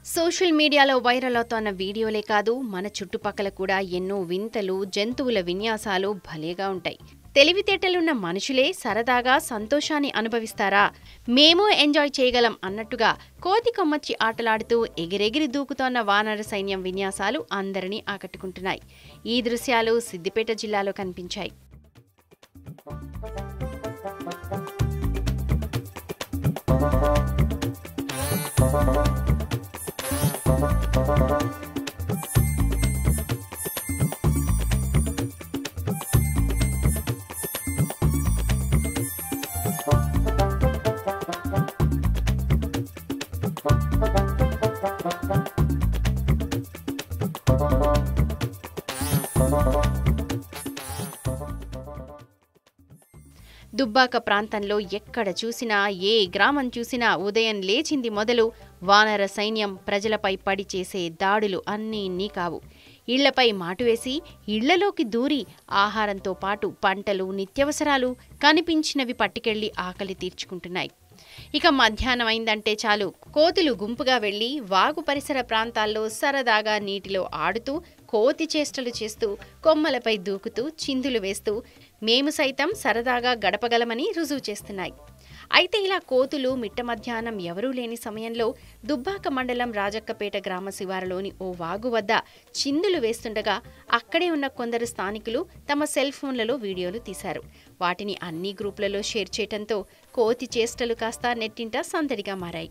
social మీడియాలో viral అవుతోన్న వీడియోలే కాదు మన చుట్టుపక్కల కూడా ఎన్నో వింతలు జంతువుల విన్యాసాలు భలేగా ఉంటాయి తెలివితేటలున్న మనుషులే సరదాగా సంతోషాన్ని అనుభవిస్తారా మేము ఎంజాయ్ చేయగలం అన్నట్టుగా కోతి కొమ్మచ్చి ఆటలాడుతూ ఎగిరెగిరి దూకుతోన్న వానర సైన్యం విన్యాసాలు అందరినీ ఆకట్టుకుంటున్నాయి ఈ దృశ్యాలు సిద్దిపేట జిల్లాలో కనిపించాయి దుబ్బాక ప్రాంతంలో ఎక్కడ చూసినా ఏ గ్రామం చూసినా ఉదయం లేచింది మొదలు వానర సైన్యం ప్రజలపై పడి చేసే దాడులు అన్నీ ఇన్ని కావు ఇళ్లపై మాటువేసి ఇళ్లలోకి దూరి ఆహారంతో పాటు పంటలు నిత్యవసరాలు కనిపించినవి పట్టుకెళ్లి ఆకలి తీర్చుకుంటున్నాయి ఇక మధ్యాహ్నం అయిందంటే చాలు కోతులు గుంపుగా వెళ్లి వాగు పరిసర ప్రాంతాల్లో సరదాగా నీటిలో ఆడుతూ కోతి చేష్టలు చేస్తూ కొమ్మలపై దూకుతూ చిందులు వేస్తూ మేము సైతం సరదాగా గడపగలమని రుజువు చేస్తున్నాయి అయితే ఇలా కోతులు మిట్ట మధ్యాహ్నం ఎవరూ లేని సమయంలో దుబ్బాక మండలం రాజక్కపేట గ్రామ శివారులోని ఓ వాగు వద్ద చిందులు వేస్తుండగా అక్కడే ఉన్న కొందరు స్థానికులు తమ సెల్ ఫోన్లలో వీడియోలు తీశారు వాటిని అన్ని గ్రూపులలో షేర్ చేయటంతో కోతి చేష్టలు కాస్త నెట్టింట సందడిగా మారాయి